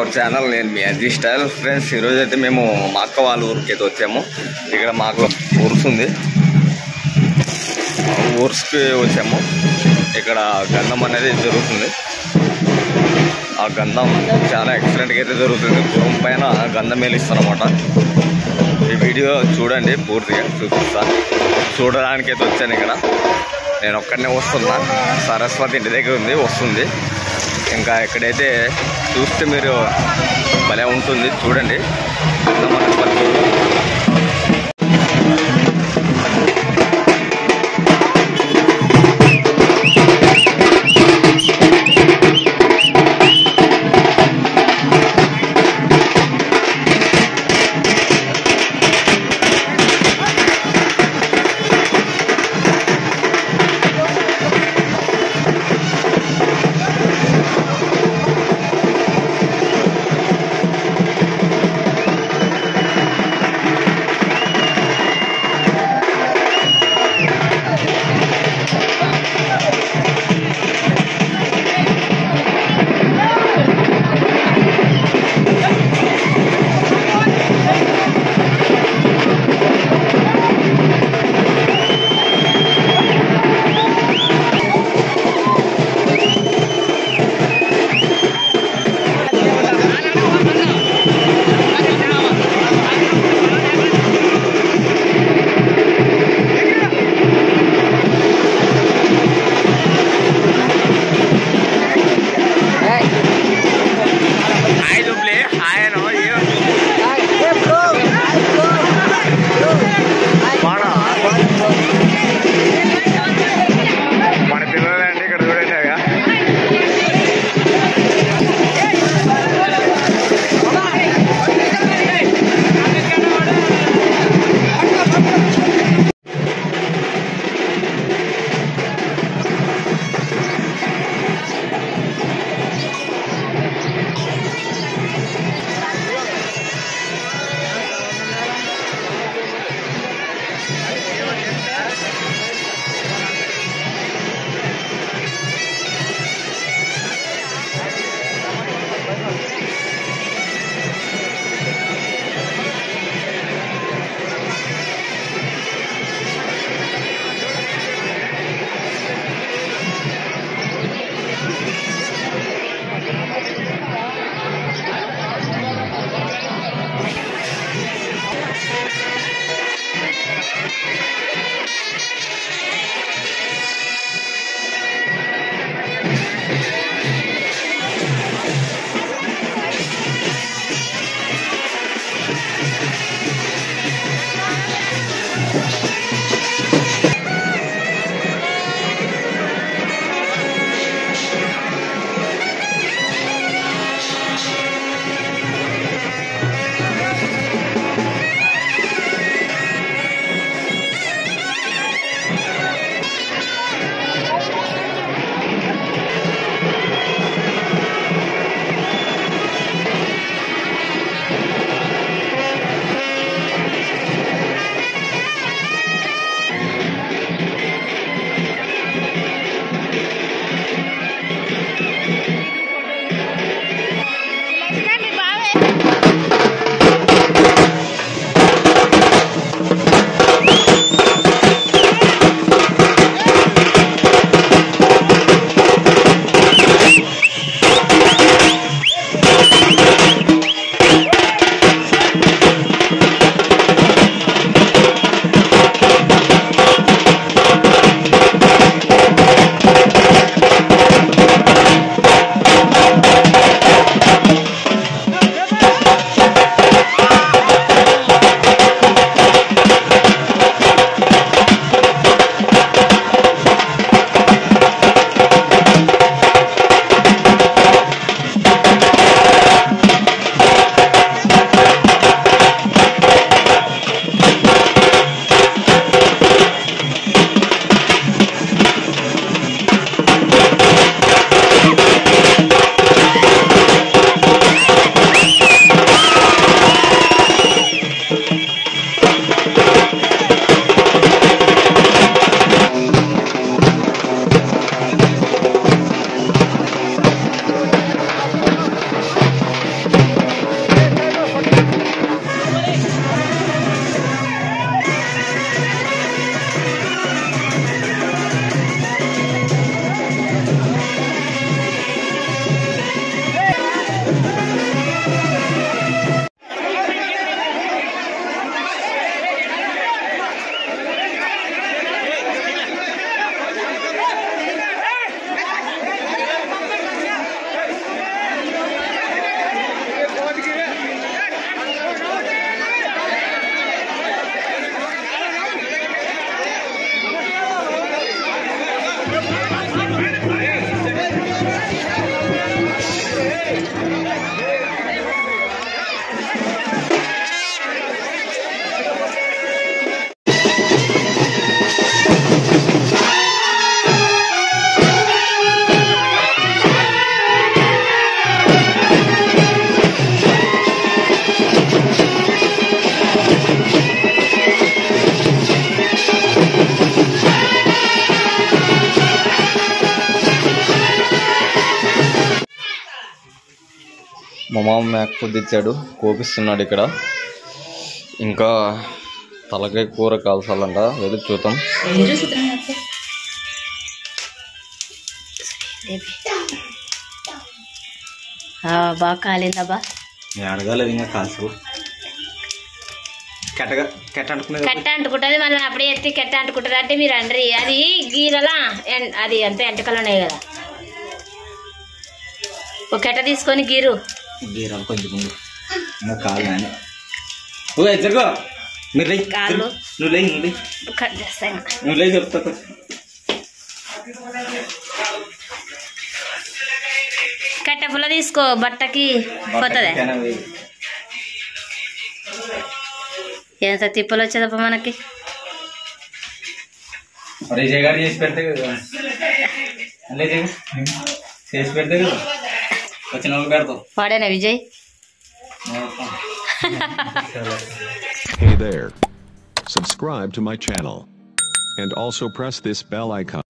Our channel నేను మీ అజీ style friends ఈరోజు అయితే మేము మా అక్క వాళ్ళ ఊరికి అయితే వచ్చాము ఇక్కడ మాకు ఊర్స్ ఉంది ఆ ఊర్స్కి వచ్చాము ఇక్కడ గంధం అనేది జరుగుతుంది ఆ గంధం చాలా ఎక్సలెంట్గా అయితే జరుగుతుంది గురం పైన గంధం వేలిస్తారన్నమాట ఈ వీడియో చూడండి పూర్తిగా చూపిస్తాను చూడడానికి అయితే వచ్చాను ఇక్కడ నేను ఒక్కడనే వస్తున్నా సరస్వతి ఇంటి దగ్గర ఉంది వస్తుంది ఇంకా ఇక్కడైతే చూస్తే మీరు భలే ఉంటుంది చూడండి మన పల్లెటూరు. హాయ్ జూబ్లీ హాయ్ అనో ఏం బాగా మన పిల్లలండి ఇక్కడ చూడండి అగా మా మామ మేక ఫుడ్ ఇచ్చాడు కోపిస్తున్నాడు ఇక్కడ ఇంకా తలకాయ కూర కాల్చాలంట వెతుకు చూద్దాం బాగా కాలిందబ్బా అడగాలేదు ఇంకా కాల్చు కెట్టగా కెట్ట అనుకునేది కట్ట అంటుకుంటుంది మళ్ళీ అప్పుడే ఎత్తి కట్ట అంటుకుంటుంది అంటే మీరు అండ్రి అది గీరలా ఎన్- అది అంతే ఎంటకలు ఉన్నాయి కదా ఒక కట్ట తీసుకొని గీరు గీరాలు కొంచెం ముందు ఇంకా కాలు నాని ఓ ఎదురుగో మీరు లే కాళ్ళు. నువ్వు లే నువ్వు లే కట్ చేస్తాను నువ్వు లే చెప్తా కట్ట పుల్ల తీసుకో బట్టకి పోతుంది ఎంత తిప్పలు వచ్చేదప్ప మనకి మరి విజయ్ గారు చేసి పెడితే కదా అల్లే జగ చేసి పెడితే కదా వచ్చిన వాళ్ళు పెడతావు వాడేనా Vijay Hey there. Subscribe to my channel. And also press this bell icon.